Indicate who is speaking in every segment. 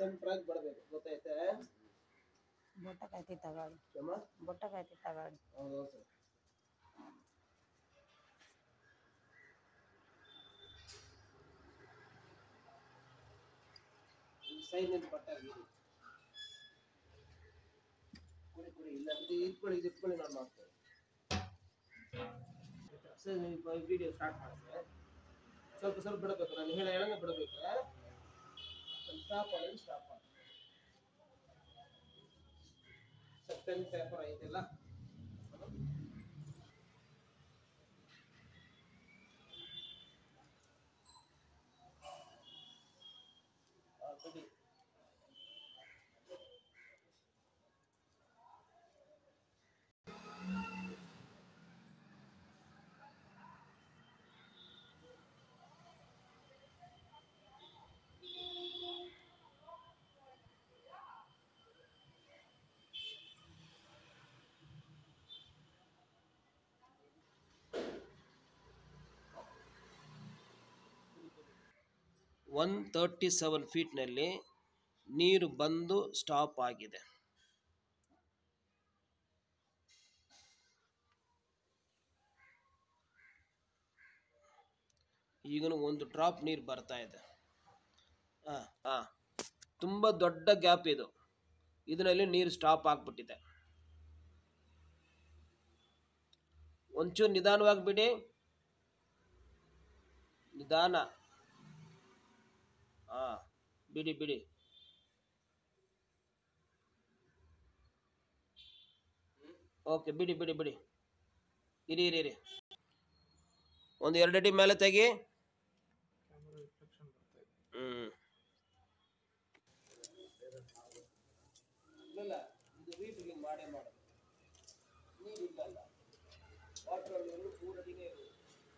Speaker 1: ಸೆಂಟ್ರಾಗಿ ಬರಬೇಕು ಗೊತ್ತಾಯ್ತಾ
Speaker 2: ಬೊಟ್ಟಕಾಯ್ತಿ ತಗೊಳ್ಳಿ
Speaker 1: ಅಮ್ಮ
Speaker 2: ಬೊಟ್ಟಕಾಯ್ತಿ ತಗೊಳ್ಳಿ
Speaker 1: ಹೌದು ಸರ್ ಸೈಡ್ ನಿಂತು ಬಟ್ಟೆ ಹಾಕಿರಿ ಕುಡಿ ಕುಡಿ ಇಲ್ಲ ಇದು ಇಟ್ಕೊಳ್ಳಿ ಇದು ಇಟ್ಕೊಳ್ಳಿ ನಾನು ಮಾಡ್ತೇನೆ ಸರ್ ವಿಡಿಯೋ ಸ್ಟಾರ್ಟ್ ಮಾಡ್ತೇನೆ ಸ್ವಲ್ಪ ಸ್ವಲ್ಪ ಬಿಡಬೇಕು ನಾನು ಹೇಳ ಹೇಳಂಗೆ ಬಿಡಬೇಕು ಸ್ಟಾಪ್ ಮಾಡಿ ಸ್ಟಾಪ್ ಮಾಡಿ ಸರ್ ಪೆನ್ ಪೇಪರ್ ಐತೆಲ್ಲ ಆ, ಬಿಡಿ ಒನ್ ತರ್ಟಿ ಸೆವೆನ್ ಫೀಟ್ನಲ್ಲಿ ನೀರು ಬಂದು ಸ್ಟಾಪ್ ಆಗಿದೆ ಈಗನು ಒಂದು ಡ್ರಾಪ್ ನೀರು ಬರ್ತಾ ಇದೆ ಹಾಂ ಹಾಂ ತುಂಬ ದೊಡ್ಡ ಗ್ಯಾಪ್ ಇದು ಇದರಲ್ಲಿ ನೀರು ಸ್ಟಾಪ್ ಆಗಿಬಿಟ್ಟಿದೆ ಒಂಚೂರು ನಿಧಾನವಾಗಿ ಬಿಡಿ ನಿಧಾನ ಹಾಂ ಬಿಡಿ ಬಿಡಿ ಓಕೆ ಬಿಡಿ ಬಿಡಿ ಬಿಡಿ ಇರಿ ಇರಿ ಇರಿ ಒಂದು ಎರಡು ಅಡಿ ಮೇಲೆ ತೆಗಿ ಹ್ಮ್ ಇಲ್ಲ ಇದು ರೀಫಿಲಿಂಗ್ ಮಾಡೇ ಮಾಡೋದು ನೀರಿಲ್ಲಲ್ಲ ವಾಟರ್ ಅಲ್ಲಿ ಮೂರು ಅಡಿಗೆ ಇರೋದು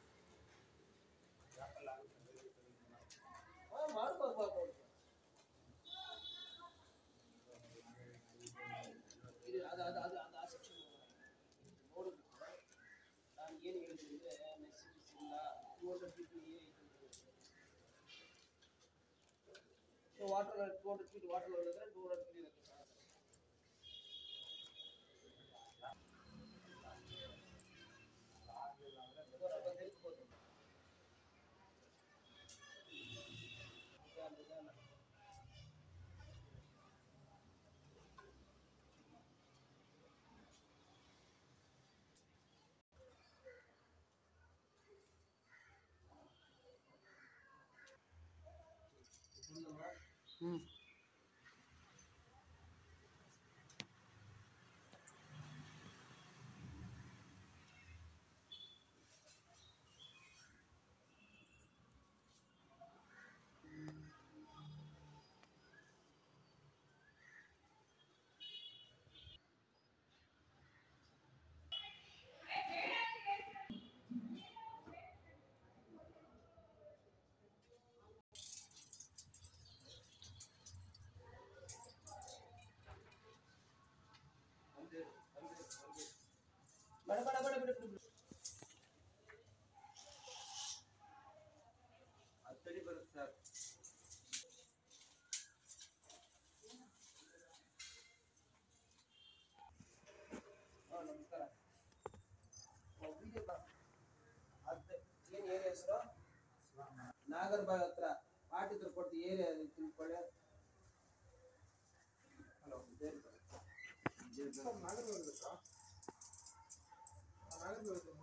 Speaker 1: ಹಾ ಮಾಡ್ಬೋದು ಮಾಡ್ಬೋದು ಇದು ಅದು ಅದು ಅದು ಅದು ಆ ಸೆಕ್ಷನ್ ನೋಡಿದ್ರು ನಾನು ಏನು ಹೇಳಿದೆ ಅಂದರೆ ಮೆಸೇಜಸ್ ಇಲ್ಲ two hundred feet so water two hundred feet water ನೋಡಿದ್ರೆ ಟೂ ಹಂಡ್ರೆಡ್ ಫೀಟ್ ಇರುತ್ತೆ ಸರ್ ಬಂದು ನಿಲ್ಸ್ಬೋದು. ನಿಧಾನ, ನಿಧಾನ. ಹ್ಮ್ ಬೇಡ ಬೇಡ ಬೇಡ ಬಿಡು ಬಿಡು ಬಿಡು
Speaker 3: ಹತ್ತಡಿ ಬರುತ್ತೆ ಸರ್
Speaker 1: ಹಾ ನಮಸ್ಕಾರ ಒಬ್ರಿಗೆ ಅದ್ ಏನ್ ಏರಿಯಾ ಹೆಸರು ನಾಗರ್ಬಾಗ್ ಹತ್ರ ಪಾಟಿದ್ರು ಕೊಟ್ಟು ಏರಿಯಾ ತಿಳ್ಕೊಳ್ಳಿ ಹಲೋ
Speaker 4: ನಾಗರಬಾವಿ ನಾಗರಬಾವಿ